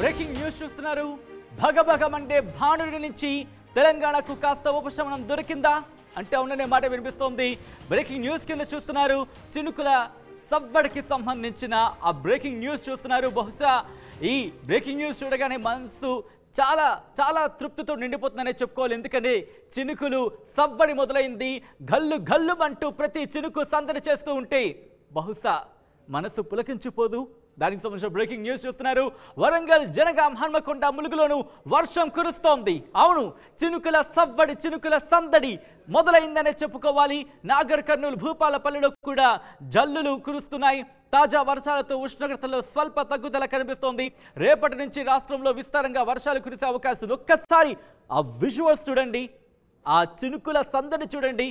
breaking news చూస్తున్నారు భగభగమంటే భానుడి నుంచి తెలంగాణకు కాస్త ఉపశమనం దొరికిందా అంటే అవుననే మాట వినిపిస్తోంది బ్రేకింగ్ న్యూస్ కింద చూస్తున్నారు చినుకుల సవ్వడికి సంబంధించిన ఆ బ్రేకింగ్ న్యూస్ చూస్తున్నారు బహుశా ఈ బ్రేకింగ్ న్యూస్ చూడగానే మనసు చాలా చాలా తృప్తితో నిండిపోతుందనే చెప్పుకోవాలి ఎందుకంటే చినుకులు సవ్వడి మొదలైంది గల్లు గల్లు అంటూ ప్రతి చినుకు సందడి చేస్తూ ఉంటే బహుశా మనసు పులకించిపోదు దానికి సంబంధించిన బ్రేకింగ్ న్యూస్ చూస్తున్నారు వరంగల్ జనగాం హన్మకొండ ములుగులోను వర్షం కురుస్తోంది అవును చినుకుల సవ్వడి చినుకుల సందడి మొదలైందనే చెప్పుకోవాలి నాగర్ కర్నూలు భూపాలపల్లిలో కూడా జల్లులు కురుస్తున్నాయి తాజా వర్షాలతో ఉష్ణోగ్రతలో స్వల్ప తగ్గుదల కనిపిస్తోంది రేపటి నుంచి రాష్ట్రంలో విస్తారంగా వర్షాలు కురిసే అవకాశం ఉంది ఒక్కసారి ఆ విజువల్స్ చూడండి ఆ చినుకుల సందడి చూడండి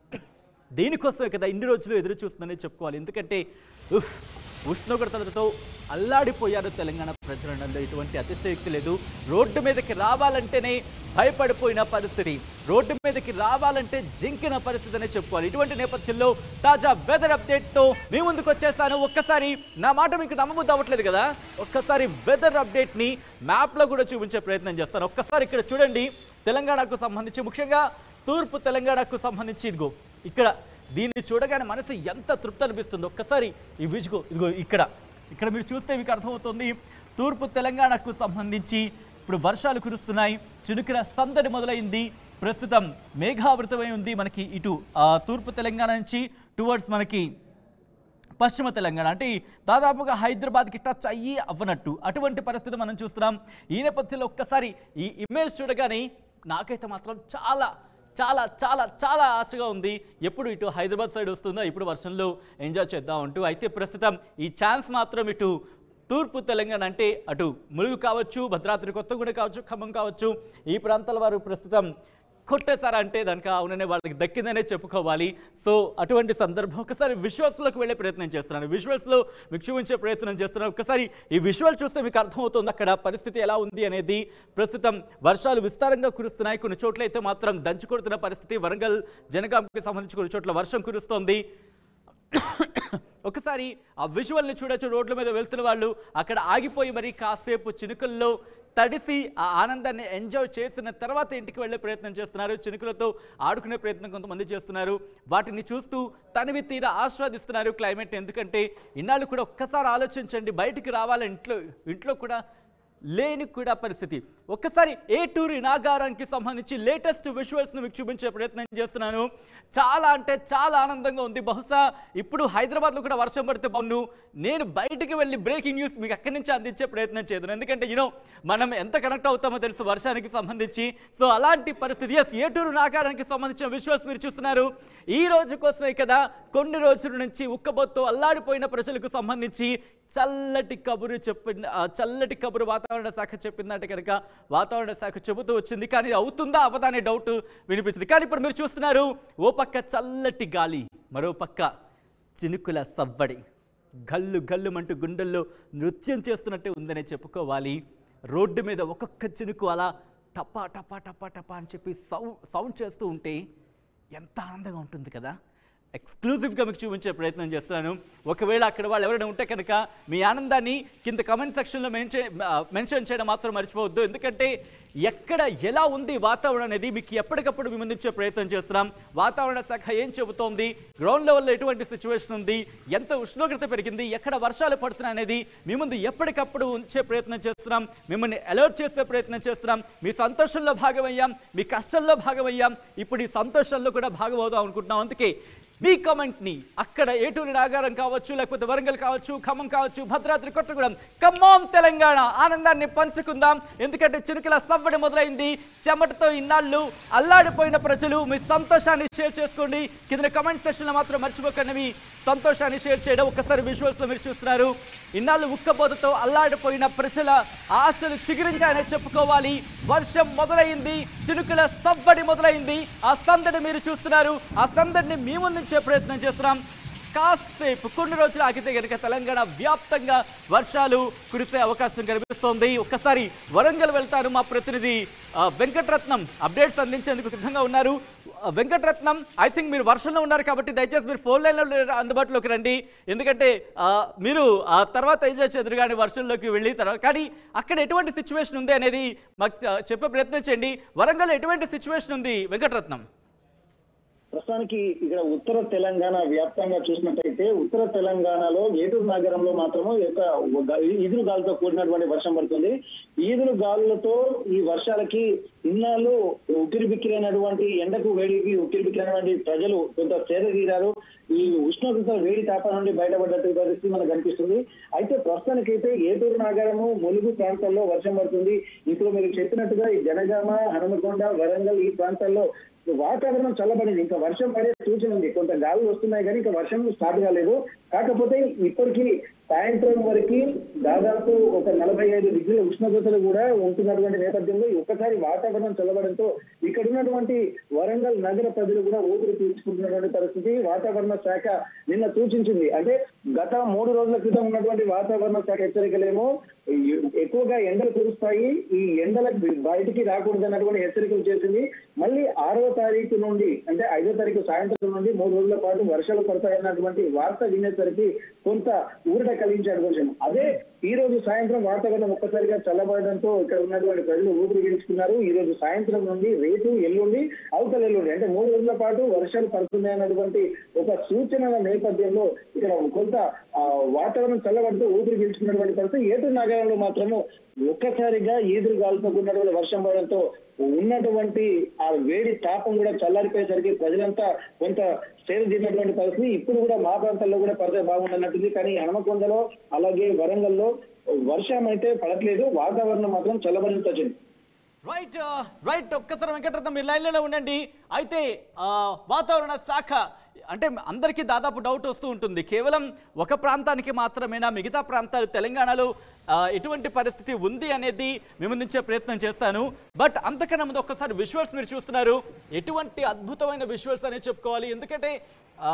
దీనికోసమే కదా ఇన్ని రోజులు ఎదురు చూస్తుందని చెప్పుకోవాలి ఎందుకంటే ఉఫ్, ఉష్ణోగ్రతలతో అల్లాడిపోయారు తెలంగాణ ప్రజలలో ఎటువంటి అతిశయోక్తి లేదు రోడ్డు మీదకి రావాలంటేనే భయపడిపోయిన పరిస్థితి రోడ్డు మీదకి రావాలంటే జింకిన పరిస్థితి అనే చెప్పుకోవాలి ఇటువంటి నేపథ్యంలో తాజా వెదర్ అప్డేట్తో మీ ముందుకు వచ్చేసాను ఒక్కసారి నా మాట మీకు నమ్మబుద్ధి అవ్వట్లేదు కదా ఒక్కసారి వెదర్ అప్డేట్ని మ్యాప్లో కూడా చూపించే ప్రయత్నం చేస్తాను ఒక్కసారి ఇక్కడ చూడండి తెలంగాణకు సంబంధించి ముఖ్యంగా తూర్పు తెలంగాణకు సంబంధించి ఇదిగో ఇక్కడ దీన్ని చూడగానే మనసు ఎంత తృప్తి అనిపిస్తుంది ఒక్కసారి ఈ విజుగో ఇదిగో ఇక్కడ ఇక్కడ మీరు చూస్తే మీకు అర్థమవుతుంది తూర్పు తెలంగాణకు సంబంధించి ఇప్పుడు వర్షాలు కురుస్తున్నాయి చినుకుల సందడి మొదలైంది ప్రస్తుతం మేఘావృతమై ఉంది మనకి ఇటు ఆ, తూర్పు తెలంగాణ నుంచి టువర్డ్స్ మనకి పశ్చిమ తెలంగాణ అంటే దాదాపుగా హైదరాబాద్కి టచ్ అయ్యి అవ్వనట్టు అటువంటి పరిస్థితి మనం చూస్తున్నాం ఈ నేపథ్యంలో ఒక్కసారి ఈ ఇమేజ్ చూడగానే నాకైతే మాత్రం చాలా చాలా చాలా చాలా ఆశగా ఉంది ఎప్పుడు ఇటు హైదరాబాద్ సైడ్ వస్తుందో ఇప్పుడు వర్షంలో ఎంజాయ్ చేద్దాం అంటూ అయితే ప్రస్తుతం ఈ ఛాన్స్ మాత్రం ఇటు తూర్పు తెలంగాణ అంటే అటు ములుగు కావచ్చు భద్రాద్రి కొత్తగూడ కావచ్చు ఖమ్మం కావచ్చు ఈ ప్రాంతాల వారు ప్రస్తుతం కొట్టేశారంటే దానికి అవుననే వాళ్ళకి దక్కిందనే చెప్పుకోవాలి సో అటువంటి సందర్భం ఒకసారి విజువల్స్లోకి వెళ్ళే ప్రయత్నం చేస్తున్నాను విజువల్స్లో మీకు చూపించే ప్రయత్నం చేస్తున్నాను ఒకసారి ఈ విజువల్ చూస్తే మీకు అర్థమవుతుంది అక్కడ పరిస్థితి ఎలా ఉంది అనేది ప్రస్తుతం వర్షాలు విస్తారంగా కురుస్తున్నాయి కొన్ని చోట్ల అయితే మాత్రం దంచి కొడుతున్న పరిస్థితి వరంగల్ జనగాంకి సంబంధించి కొన్ని చోట్ల వర్షం కురుస్తోంది ఒకసారి ఆ విజువల్ని చూడొచ్చు రోడ్ల మీద వెళ్తున్న వాళ్ళు అక్కడ ఆగిపోయి మరి కాసేపు చినుకుల్లో తడిసి ఆ ఆనందాన్ని ఎంజాయ్ చేసిన తర్వాత ఇంటికి వెళ్ళే ప్రయత్నం చేస్తున్నారు చినుకులతో ఆడుకునే ప్రయత్నం కొంతమంది చేస్తున్నారు వాటిని చూస్తూ తనివి తీర ఆస్వాదిస్తున్నారు క్లైమేట్ ఎందుకంటే ఇన్నాళ్ళు కూడా ఒక్కసారి ఆలోచించండి బయటికి రావాలి ఇంట్లో ఇంట్లో కూడా లేని కూడా పరిస్థితి ఒక్కసారి ఏ టూర్ నాగారానికి సంబంధించి లేటెస్ట్ విజువల్స్ను మీకు చూపించే ప్రయత్నం చేస్తున్నాను చాలా అంటే చాలా ఆనందంగా ఉంది బహుశా ఇప్పుడు హైదరాబాద్లో కూడా వర్షం పడితే బాగుండు నేను బయటికి వెళ్ళి బ్రేకింగ్ న్యూస్ మీకు అక్కడి నుంచి అందించే ప్రయత్నం చేద్దాను ఎందుకంటే యూనో మనం ఎంత కనెక్ట్ అవుతామో తెలుసు వర్షానికి సంబంధించి సో అలాంటి పరిస్థితి ఎస్ ఏ టూరు నాగారానికి సంబంధించిన విజువల్స్ మీరు చూస్తున్నారు ఈ రోజు కోసమే కదా కొన్ని రోజుల నుంచి ఉక్కబోతో అల్లాడిపోయిన ప్రజలకు సంబంధించి చల్లటి కబురు చెప్పిన ఆ చల్లటి కబురు వాతావరణ శాఖ చెప్పిందంటే కనుక వాతావరణ శాఖ చెబుతూ వచ్చింది కానీ అవుతుందా అవదా అనే డౌట్ వినిపించింది కానీ ఇప్పుడు మీరు చూస్తున్నారు ఓ పక్క చల్లటి గాలి మరో పక్క చినుకుల సవ్వడి గల్లు గల్లుమంటూ గుండెల్లో నృత్యం చేస్తున్నట్టే ఉందనే చెప్పుకోవాలి రోడ్డు మీద ఒక్కొక్క చినుకు అలా టపా టపా టపా టపా అని చెప్పి సౌ సౌండ్ చేస్తూ ఉంటే ఎంత ఆనందంగా ఉంటుంది కదా ఎక్స్క్లూజివ్గా మీకు చూపించే ప్రయత్నం చేస్తున్నాను ఒకవేళ అక్కడ వాళ్ళు ఎవరైనా ఉంటే కనుక మీ ఆనందాన్ని కింద కమెంట్ సెక్షన్లో మెన్షన్ మెన్షన్ చేయడం మాత్రం మర్చిపోవద్దు ఎందుకంటే ఎక్కడ ఎలా ఉంది వాతావరణం అనేది మీకు ఎప్పటికప్పుడు మీ ముందుంచే ప్రయత్నం చేస్తున్నాం వాతావరణ శాఖ ఏం చెబుతోంది గ్రౌండ్ లెవెల్లో ఎటువంటి సిచ్యువేషన్ ఉంది ఎంత ఉష్ణోగ్రత పెరిగింది ఎక్కడ వర్షాలు పడుతున్నాయి అనేది మీ ముందు ఎప్పటికప్పుడు ఉంచే ప్రయత్నం చేస్తున్నాం మిమ్మల్ని అలర్ట్ చేసే ప్రయత్నం చేస్తున్నాం మీ సంతోషంలో భాగమయ్యాం మీ కష్టంలో భాగమయ్యాం ఇప్పుడు ఈ సంతోషంలో కూడా భాగమవుదాం అనుకుంటున్నాం అందుకే మీ కమెంట్ని అక్కడ ఏటూరి నాగారం కావచ్చు లేకపోతే వరంగల్ కావచ్చు ఖమ్మం కావచ్చు భద్రాద్రి కొత్తగూడెం ఖమ్మం తెలంగాణ ఆనందాన్ని పంచుకుందాం ఎందుకంటే చినుకుల సవ్వడి మొదలైంది చెమటతో ఇన్నాళ్ళు అల్లాడిపోయిన ప్రజలు మీ సంతోషాన్ని షేర్ చేసుకోండి కింద కమెంట్ సెక్షన్లో మాత్రం మర్చిపోకండి మీ సంతోషాన్ని షేర్ చేయడం ఒక్కసారి విజువల్స్లో మీరు చూస్తున్నారు ఇన్నాళ్ళు ఉక్కబోతతో అల్లాడిపోయిన ప్రజల ఆశలు చిగురించాయని చెప్పుకోవాలి వర్షం మొదలైంది చినుకుల సవ్వడి మొదలైంది ఆ సందడి మీరు చూస్తున్నారు ఆ సందడిని మీ ముందుంచే ప్రయత్నం చేస్తున్నాం కాసేపు కొన్ని రోజులు ఆగితే కనుక తెలంగాణ వ్యాప్తంగా వర్షాలు కురిసే అవకాశం కనిపిస్తోంది ఒక్కసారి వరంగల్ వెళ్తారు మా ప్రతినిధి ఆ, వెంకటరత్నం అప్డేట్స్ అందించేందుకు సిద్ధంగా ఉన్నారు ఆ, వెంకటరత్నం ఐ థింక్ మీరు వర్షంలో ఉన్నారు కాబట్టి దయచేసి మీరు ఫోన్ లైన్లో అందుబాటులోకి రండి ఎందుకంటే ఆ, మీరు ఆ తర్వాత ఏం చేయొచ్చు ఎదురుగానే వర్షంలోకి వెళ్ళి తర్వాత కానీ అక్కడ ఎటువంటి సిచ్యువేషన్ ఉంది అనేది మాకు చ- చెప్పే ప్రయత్నం చేయండి వరంగల్ ఎటువంటి సిచ్యువేషన్ ఉంది వెంకటరత్నం ప్రస్తుతానికి ఇక్కడ ఉత్తర తెలంగాణ వ్యాప్తంగా చూసినట్టయితే ఉత్తర తెలంగాణలో ఏటూరు నగరంలో మాత్రము ఈ యొక్క గ- ఈదురు గాలులతో కూడినటువంటి వర్షం పడుతుంది ఈదురు గాలులతో ఈ వర్షాలకి ఇన్నాళ్ళు ఉక్కిరి బిక్కిరైనటువంటి ఎండకు వేడికి ఉక్కిరి బిక్కిరైనటువంటి ప్రజలు కొంత సేద తీరారు ఈ ఉష్ణోగ్రత వేడి తాపం నుండి బయటపడ్డట్టు పరిస్థితి మనకు కనిపిస్తుంది అయితే ప్రస్తుతానికైతే ఏటూరు నగరము ములుగు ప్రాంతాల్లో వర్షం పడుతుంది ఇప్పుడు మీరు చెప్పినట్టుగా ఈ జనగామ హనుమకొండ వరంగల్ ఈ ప్రాంతాల్లో వాతావరణం చల్లబడింది ఇంకా వర్షం పడే సూచన ఉంది కొంత గాలులు వస్తున్నాయి కానీ ఇంకా వర్షం స్టార్ట్ కాలేదు కాకపోతే ఇప్పటికీ సాయంత్రం వరకు దాదాపు ఒక నలభై ఐదు డిగ్రీల ఉష్ణోగ్రతలు కూడా ఉంటున్నటువంటి నేపథ్యంలో ఈ ఒక్కసారి వాతావరణం చల్లబడంతో ఇక్కడ ఉన్నటువంటి వరంగల్ నగర ప్రజలు కూడా ఊపిరి పీల్చుకుంటున్నటువంటి పరిస్థితి వాతావరణ శాఖ నిన్న సూచించింది అంటే గత మూడు రోజుల క్రితం ఉన్నటువంటి వాతావరణ శాఖ హెచ్చరికలేమో ఎక్కువగా ఎండలు కురుస్తాయి ఈ ఎండలకు బయటికి రాకూడదు అన్నటువంటి హెచ్చరికలు చేసింది మళ్ళీ ఆరవ తారీఖు నుండి అంటే ఐదో తారీఖు సాయంత్రం నుండి మూడు రోజుల పాటు వర్షాలు పడతాయన్నటువంటి వార్త వినేసరికి కొంత ఊరట కలిగించే అవకాశం అదే ఈ రోజు సాయంత్రం వాతావరణం ఒక్కసారిగా చల్లబడడంతో ఇక్కడ ఉన్నటువంటి ప్రజలు ఊపిరి పీల్చుకున్నారు ఈ రోజు సాయంత్రం నుండి రేపు ఎల్లుండి అవతల ఎల్లుండి అంటే మూడు రోజుల పాటు వర్షాలు పడుతున్నాయి అన్నటువంటి ఒక సూచనల నేపథ్యంలో ఇక్కడ కొంత ఆ, వాతావరణం చల్లబడుతూ ఊపిరి పీల్చుకున్నటువంటి పరిస్థితి ఏటూరు నగరంలో మాత్రము ఒక్కసారిగా ఈదురు గాలితో కూడినటువంటి వర్షం పడడంతో ఉన్నటువంటి ఆ వేడి తాపం కూడా చల్లారిపోయేసరికి ప్రజలంతా కొంత సేవ చేసినటువంటి పరిస్థితి ఇప్పుడు కూడా మా ప్రాంతాల్లో కూడా పడితే బాగుందన్నట్టుంది కానీ హనుమకొండలో అలాగే వరంగల్లో వర్షం అయితే పడట్లేదు వాతావరణం మాత్రం చల్లబడి వచ్చింది రైట్ రైట్ ఒక్కసారి వెంకటరత్నం మీరు లైన్లోనే ఉండండి అయితే ఆ, వాతావరణ శాఖ అంటే అందరికీ దాదాపు డౌట్ వస్తూ ఉంటుంది కేవలం ఒక ప్రాంతానికి మాత్రమేనా మిగతా ప్రాంతాలు తెలంగాణలో ఆ, ఎటువంటి పరిస్థితి ఉంది అనేది మేము ముందుంచే ప్రయత్నం చేస్తాను బట్ అంతకన్నా ముందు ఒక్కసారి విజువల్స్ మీరు చూస్తున్నారు ఎటువంటి అద్భుతమైన విజువల్స్ అనేది చెప్పుకోవాలి ఎందుకంటే ఆ,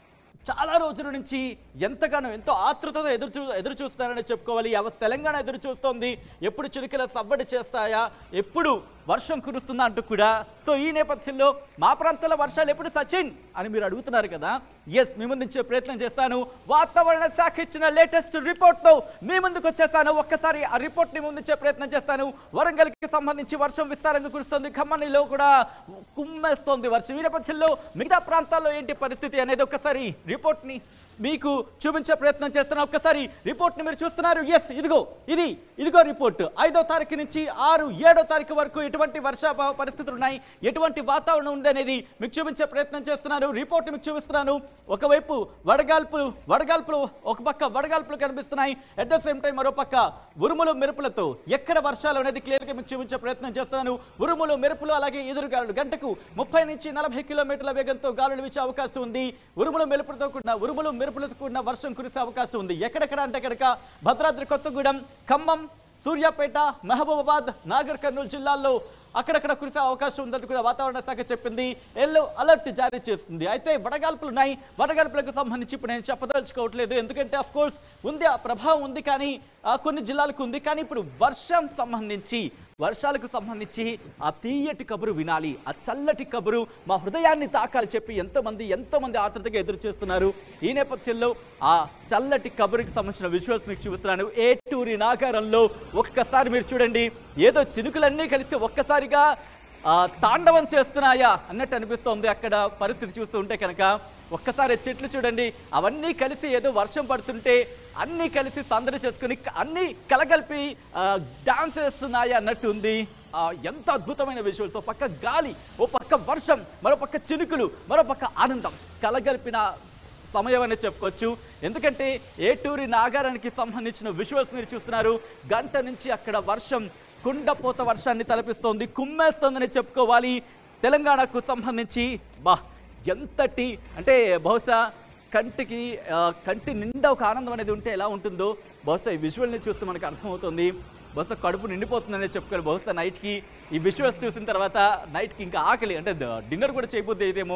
చాలా రోజుల నుంచి ఎంతగానో ఎంతో ఆతృతతో ఎదురు చూ ఎదురు చూస్తున్నారని చెప్పుకోవాలి యావత్ తెలంగాణ ఎదురు చూస్తోంది ఎప్పుడు చిలుకల సవ్వడి చేస్తాయా ఎప్పుడు వర్షం కురుస్తుందా అంటూ కూడా సో ఈ నేపథ్యంలో మా ప్రాంతంలో వర్షాలు ఎప్పుడు సచిన్ అని మీరు అడుగుతున్నారు కదా ఎస్ మీ ముందుంచే ప్రయత్నం చేస్తాను వాతావరణ శాఖ ఇచ్చిన లేటెస్ట్ రిపోర్ట్తో మీ ముందుకు వచ్చేసాను ఒక్కసారి ఆ రిపోర్ట్ని ముందుంచే ప్రయత్నం చేస్తాను వరంగల్కి సంబంధించి వర్షం విస్తారంగా కురుస్తుంది ఖమ్మంలో కూడా కుమ్మేస్తోంది వర్షం ఈ నేపథ్యంలో మిగతా ప్రాంతాల్లో ఏంటి పరిస్థితి అనేది ఒక్కసారి రిపోర్ట్ని మీకు చూపించే ప్రయత్నం చేస్తున్నా ఒక్కసారి రిపోర్ట్ని మీరు చూస్తున్నారు ఎస్ ఇదిగో ఇది ఇదిగో రిపోర్ట్ ఐదో తారీఖు నుంచి ఆరు ఏడో తారీఖు వరకు ఎటువంటి వర్ష ప- పరిస్థితులు ఉన్నాయి ఎటువంటి వాతావరణం ఉంది అనేది మీకు చూపించే ప్రయత్నం చేస్తున్నాను రిపోర్ట్ మీకు చూపిస్తున్నాను ఒకవైపు వడగాల్పులు వడగాల్పులు ఒక పక్క వడగాల్పులు కనిపిస్తున్నాయి అట్ ద సేమ్ టైం మరో పక్క ఉరుములు మెరుపులతో ఎక్కడ వర్షాలు అనేది క్లియర్గా మీకు చూపించే ప్రయత్నం చేస్తున్నాను ఉరుములు మెరుపులు అలాగే ఎదురుగాలులు గంటకు ముప్పై నుంచి నలభై కిలోమీటర్ల వేగంతో గాలులు వీచే అవకాశం ఉంది ఉరుములు మెరుపులతో కూడిన ఉరుములు మెరుపులతో కూడిన వర్షం కురిసే అవకాశం ఉంది ఎక్కడెక్కడ అంటే కనుక భద్రాద్రి కొత్తగూడెం ఖమ్మం సూర్యాపేట మహబూబాబాద్ నాగర్ కర్నూలు జిల్లాల్లో అక్కడక్కడ కురిసే అవకాశం ఉందని కూడా వాతావరణ శాఖ చెప్పింది ఎల్లో అలర్ట్ జారీ చేస్తుంది అయితే వడగాల్పులు ఉన్నాయి వడగాల్పులకు సంబంధించి ఇప్పుడు నేను చెప్పదలుచుకోవట్లేదు ఎందుకంటే అఫ్ కోర్స్ ఉంది ఆ ప్రభావం ఉంది కానీ ఆ, కొన్ని జిల్లాలకు ఉంది కానీ ఇప్పుడు వర్షం సంబంధించి వర్షాలకు సంబంధించి ఆ తీయటి కబురు వినాలి ఆ చల్లటి కబురు మా హృదయాన్ని తాకాలి చెప్పి ఎంతమంది ఎంతోమంది ఆతృతగా ఎదురు చేస్తున్నారు ఈ నేపథ్యంలో ఆ చల్లటి కబురుకి సంబంధించిన విజువల్స్ మీకు చూపిస్తున్నాను ఏటూరి నాగారంలో ఒక్కసారి మీరు చూడండి ఏదో చినుకులన్నీ కలిసి ఒక్కసారిగా ఆ, తాండవం చేస్తున్నాయా అన్నట్టు అనిపిస్తోంది అక్కడ పరిస్థితి చూస్తూ ఉంటే కనుక ఒక్కసారి చెట్లు చూడండి అవన్నీ కలిసి ఏదో వర్షం పడుతుంటే అన్నీ కలిసి సందడి చేసుకుని అన్నీ కలగలిపి డాన్స్ చేస్తున్నాయా అన్నట్టు ఉంది ఆ, ఎంత అద్భుతమైన విజువల్స్ ఓ పక్క గాలి ఓ పక్క వర్షం మరో పక్క చినుకులు మరో పక్క ఆనందం కలగలిపిన సమయం అని చెప్పుకోవచ్చు ఎందుకంటే ఏటూరి నాగారానికి సంబంధించిన విజువల్స్ మీరు చూస్తున్నారు గంట నుంచి అక్కడ వర్షం కుండపోత వర్షాన్ని తలపిస్తోంది కుమ్మేస్తోందని చెప్పుకోవాలి తెలంగాణకు సంబంధించి బా ఎంతటి అంటే బహుశా కంటికి ఆ, కంటి నిండా ఒక ఆనందం అనేది ఉంటే ఎలా ఉంటుందో బహుశా ఈ విజువల్ని చూస్తే మనకు అర్థమవుతుంది బహుశా కడుపు నిండిపోతుందనే చెప్పుకోవాలి బహుశా నైట్కి ఈ విజువల్స్ చూసిన తర్వాత నైట్కి ఇంకా ఆకలి అంటే డిన్నర్ కూడా చేయబోద్ది ఇదేమో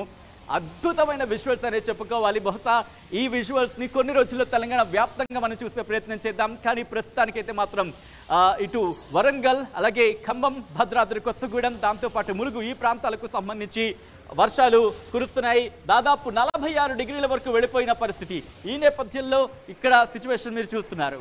అద్భుతమైన విజువల్స్ అనేది చెప్పుకోవాలి బహుశా ఈ విజువల్స్ ని కొన్ని రోజుల్లో తెలంగాణ వ్యాప్తంగా మనం చూసే ప్రయత్నం చేద్దాం కానీ ప్రస్తుతానికైతే మాత్రం ఆ, ఇటు వరంగల్ అలాగే ఖమ్మం భద్రాద్రి కొత్తగూడెం దాంతోపాటు ములుగు ఈ ప్రాంతాలకు సంబంధించి వర్షాలు కురుస్తున్నాయి దాదాపు నలభై ఆరు డిగ్రీల వరకు వెళ్ళిపోయిన పరిస్థితి ఈ నేపథ్యంలో ఇక్కడ సిచ్యువేషన్ మీరు చూస్తున్నారు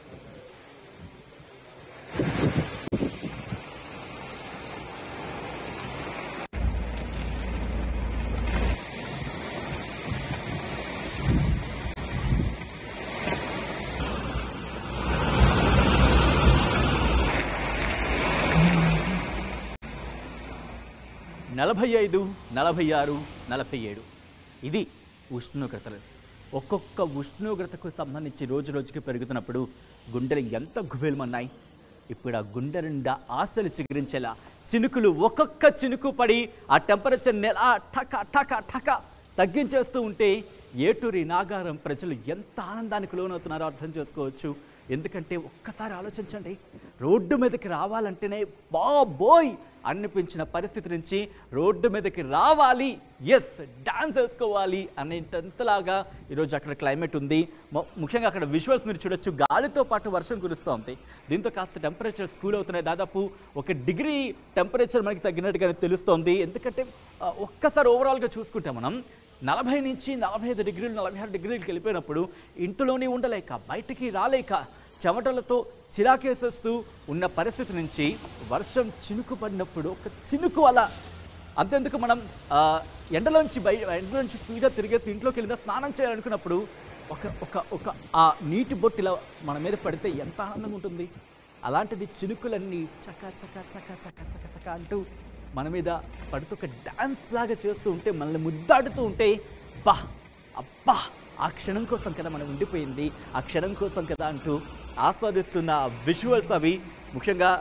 నలభై ఐదు నలభై ఆరు నలభై ఏడు ఇది ఉష్ణోగ్రతలు ఒక్కొక్క ఉష్ణోగ్రతకు సంబంధించి రోజు రోజుకి పెరుగుతున్నప్పుడు గుండెలు ఎంత గుబేలమన్నాయి ఇప్పుడు ఆ గుండె నిండా ఆశలు చిగురించేలా చినుకులు ఒక్కొక్క చినుకు పడి ఆ టెంపరేచర్ నెల ఠక ఠక ఠక తగ్గించేస్తూ ఉంటే ఏటూరి నాగారం ప్రజలు ఎంత ఆనందానికి లోనవుతున్నారో అర్థం చేసుకోవచ్చు ఎందుకంటే ఒక్కసారి ఆలోచించండి రోడ్డు మీదకి రావాలంటేనే బాబోయ్ అనిపించిన పరిస్థితి నుంచి రోడ్డు మీదకి రావాలి ఎస్ డాన్స్ వేసుకోవాలి అనేటంతలాగా ఈరోజు అక్కడ క్లైమేట్ ఉంది ము- ముఖ్యంగా అక్కడ విజువల్స్ మీరు చూడొచ్చు గాలితో పాటు వర్షం కురుస్తూ ఉంది దీంతో కాస్త టెంపరేచర్ కూల్ అవుతున్నాయి దాదాపు ఒక డిగ్రీ టెంపరేచర్ మనకి తగ్గినట్టుగానే తెలుస్తోంది ఎందుకంటే ఆ, ఒక్కసారి ఓవరాల్గా చూసుకుంటే మనం నలభై నుంచి నలభై ఐదు డిగ్రీలు నలభై ఆరు డిగ్రీలకు వెళ్ళిపోయినప్పుడు ఇంట్లోనే ఉండలేక బయటికి రాలేక చెమటలతో చిరాకేసేస్తూ ఉన్న పరిస్థితి నుంచి వర్షం చినుకు పడినప్పుడు ఒక చినుకు అలా అంతెందుకు మనం ఆ, ఎండలోంచి బయ ఎండలోంచి ఫుల్గా తిరిగేసి ఇంట్లోకి వెళ్ళినా స్నానం చేయాలనుకున్నప్పుడు ఒక ఒక ఒక ఆ నీటి బొట్టిలా మన మీద పడితే ఎంత ఆనందంగా ఉంటుంది అలాంటిది చినుకులన్నీ చక చక చక చక చక చక అంటూ మన మీద పడుతూ ఒక డాన్స్ లాగా చేస్తూ ఉంటే మనల్ని ముద్దాడుతూ ఉంటే బా అబ్బా ఆ క్షణం కోసం కదా మనం ఉండిపోయింది ఆ క్షణం కోసం కదా అంటూ ఆస్వాదిస్తున్న విజువల్స్ అవి ముఖ్యంగా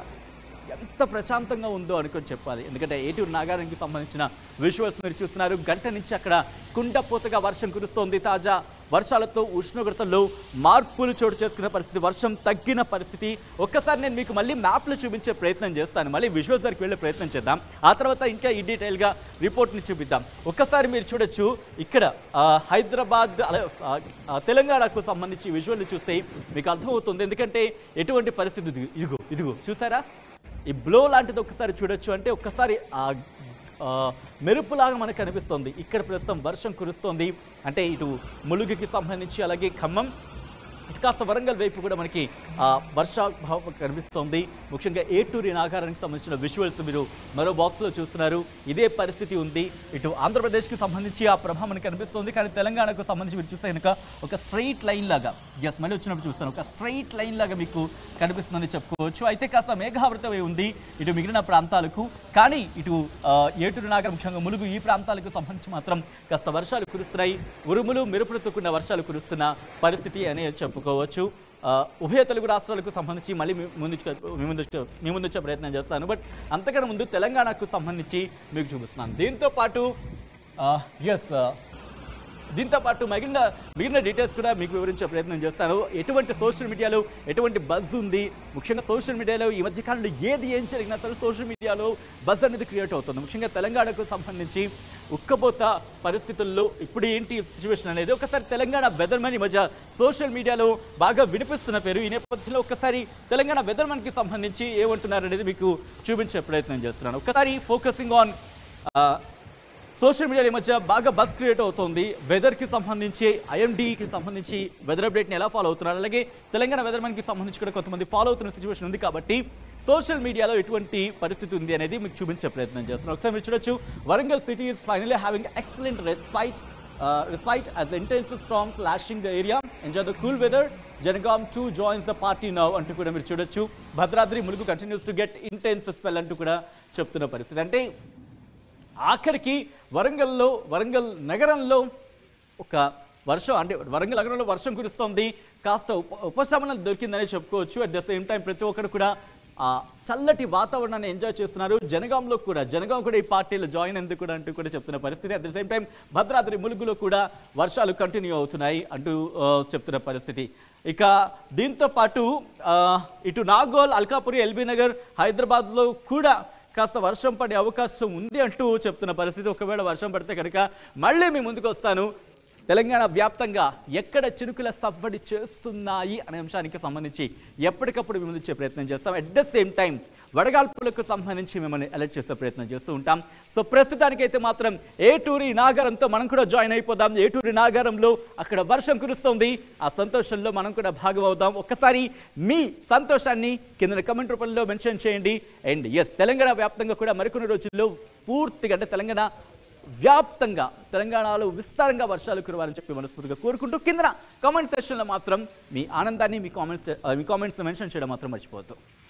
ఎంత ప్రశాంతంగా ఉందో అనుకొని చెప్పాలి ఎందుకంటే ఏటూరు నాగారానికి సంబంధించిన విజువల్స్ మీరు చూస్తున్నారు గంట నుంచి అక్కడ కుండపోతగా వర్షం కురుస్తోంది తాజా వర్షాలతో ఉష్ణోగ్రతల్లో మార్పులు చోటు చేసుకున్న పరిస్థితి వర్షం తగ్గిన పరిస్థితి ఒక్కసారి నేను మీకు మళ్ళీ మ్యాప్లో చూపించే ప్రయత్నం చేస్తాను మళ్ళీ విజువల్స్ దగ్గరికి వెళ్ళే ప్రయత్నం చేద్దాం ఆ తర్వాత ఇంకా ఈ డీటెయిల్గా రిపోర్ట్ని చూపిద్దాం ఒక్కసారి మీరు చూడొచ్చు ఇక్కడ ఆ, హైదరాబాద్ అలా ఆ, ఆ, తెలంగాణకు సంబంధించి విజువల్ చూస్తే మీకు అర్థమవుతుంది ఎందుకంటే ఎటువంటి పరిస్థితి ఇది- ఇదిగో ఇదిగో చూసారా ఈ బ్లో లాంటిది ఒక్కసారి చూడొచ్చు అంటే ఒక్కసారి ఆ ఆ, మెరుపులాగా మనకు కనిపిస్తోంది ఇక్కడ ప్రస్తుతం వర్షం కురుస్తోంది అంటే ఇటు ములుగుకి సంబంధించి అలాగే ఖమ్మం ఇటు కాస్త వరంగల్ వైపు కూడా మనకి ఆ, వర్షాభావం కనిపిస్తోంది ముఖ్యంగా ఏటూరి నాగారానికి సంబంధించిన విజువల్స్ మీరు మరో బాక్స్లో చూస్తున్నారు ఇదే పరిస్థితి ఉంది ఇటు ఆంధ్రప్రదేశ్కి సంబంధించి ఆ ప్రభావం మనకి కనిపిస్తుంది కానీ తెలంగాణకు సంబంధించి మీరు చూస్తే కనుక ఒక స్ట్రైట్ లైన్ లాగా ఎస్ మళ్ళీ వచ్చినప్పుడు చూస్తాను ఒక స్ట్రైట్ లైన్ లాగా మీకు కనిపిస్తుందని చెప్పుకోవచ్చు అయితే కాస్త మేఘావృతమై ఉంది ఇటు మిగిలిన ప్రాంతాలకు కానీ ఇటు ఆ, ఏటూరు నాగర్ ముఖ్యంగా ములుగు ఈ ప్రాంతాలకు సంబంధించి మాత్రం కాస్త వర్షాలు కురుస్తున్నాయి ఉరుములు మెరుపులతో కూడిన వర్షాలు కురుస్తున్న పరిస్థితి అనే చెప్పుకోవచ్చు ఆ, ఉభయ తెలుగు రాష్ట్రాలకు సంబంధించి మళ్ళీ మీ ముందు మీ ముందు మీ ముందు వచ్చే ప్రయత్నం చేస్తాను బట్ అంతకన్నా ముందు తెలంగాణకు సంబంధించి మీకు చూపిస్తున్నాను దీంతో పాటు ఎస్ దీంతో పాటు మిగిలిన మిగిలిన డీటెయిల్స్ కూడా మీకు వివరించే ప్రయత్నం చేస్తాను ఎటువంటి సోషల్ మీడియాలో ఎటువంటి బజ్ ఉంది ముఖ్యంగా సోషల్ మీడియాలో ఈ మధ్య కాలంలో ఏది ఏం జరిగినా సరే సోషల్ మీడియాలో బజ్ అనేది క్రియేట్ అవుతుంది ముఖ్యంగా తెలంగాణకు సంబంధించి ఉక్కబోత పరిస్థితుల్లో ఇప్పుడు ఏంటి సిచ్యువేషన్ అనేది ఒకసారి తెలంగాణ వెదర్మన్ ఈ మధ్య సోషల్ మీడియాలో బాగా వినిపిస్తున్న పేరు ఈ నేపథ్యంలో ఒకసారి తెలంగాణ వెదర్మన్కి సంబంధించి ఏమంటున్నారు అనేది మీకు చూపించే ప్రయత్నం చేస్తున్నాను ఒకసారి ఫోకసింగ్ ఆన్ సోషల్ మీడియా ఈ మధ్య బాగా బస్ క్రియేట్ అవుతోంది వెదర్కి సంబంధించి ఐఎండీకి సంబంధించి వెదర్ అప్డేట్ని ఎలా ఫాలో అవుతున్నారు అలాగే తెలంగాణ వెదర్ కి సంబంధించి కూడా కొంతమంది ఫాలో అవుతున్న సిచ్యువేషన్ ఉంది కాబట్టి సోషల్ మీడియాలో ఎటువంటి పరిస్థితి ఉంది అనేది మీకు చూపించే ప్రయత్నం చేస్తున్నాం ఒకసారి మీరు చూడొచ్చు Warangal city is finally having excellent respite respite as the intense storms lashing the area enjoy the cool weather Jangaon too joins the party now అంటూ కూడా మీరు చూడొచ్చు Bhadradri Mulugu continues to get intense spell అంటూ కూడా చెప్తున్న పరిస్థితి అంటే ఆఖరికి వరంగల్లో వరంగల్ నగరంలో ఒక వర్షం అంటే వరంగల్ నగరంలో వర్షం కురుస్తోంది కాస్త ఉప ఉపశమనం దొరికిందని చెప్పుకోవచ్చు అట్ ద సేమ్ టైం ప్రతి ఒక్కరు కూడా ఆ చల్లటి వాతావరణాన్ని ఎంజాయ్ చేస్తున్నారు జనగాంలో కూడా జనగాం కూడా ఈ పార్టీలో జాయిన్ ఎందుకు కూడా అంటూ కూడా చెప్తున్న పరిస్థితి at the same time Bhadradri ములుగులో కూడా వర్షాలు కంటిన్యూ అవుతున్నాయి అంటూ ఆ, చెప్తున్న పరిస్థితి ఇక దీంతో పాటు ఆ, ఇటు నాగోల్ అల్కాపురి ఎల్బీ నగర్ హైదరాబాద్లో కూడా కాస్త వర్షం పడే అవకాశం ఉంది అంటూ చెప్తున్న పరిస్థితి ఒకవేళ వర్షం పడితే కనుక మళ్ళీ మీ ముందుకు వస్తాను తెలంగాణ వ్యాప్తంగా ఎక్కడ చినుకుల సవ్వడి చేస్తున్నాయి అనే అంశానికి సంబంధించి ఎప్పటికప్పుడు మేము ఇచ్చే ప్రయత్నం చేస్తాం అట్ ద సేమ్ టైం వడగాల్పులకు సంబంధించి మిమ్మల్ని అలర్ట్ చేసే ప్రయత్నం చేస్తూ ఉంటాం సో ప్రస్తుతానికైతే మాత్రం ఏటూరి నాగరంతో మనం కూడా జాయిన్ అయిపోదాం ఏటూరి నాగరంలో అక్కడ వర్షం కురుస్తోంది ఆ సంతోషంలో మనం కూడా భాగం అవుదాం ఒక్కసారి మీ సంతోషాన్ని కింద కమెంట్ రూపంలో మెన్షన్ చేయండి అండ్ ఎస్ తెలంగాణ వ్యాప్తంగా కూడా మరికొన్ని రోజుల్లో పూర్తిగా అంటే తెలంగాణ వ్యాప్తంగా తెలంగాణలో విస్తారంగా వర్షాలు కురవాలని చెప్పి మనస్ఫూర్తిగా కోరుకుంటూ కింద కామెంట్ సెక్షన్లో మాత్రం మీ ఆనందాన్ని మీ కామెంట్స్ మీ కామెంట్స్ మెన్షన్ చేయడం మాత్రం మర్చిపోవద్దు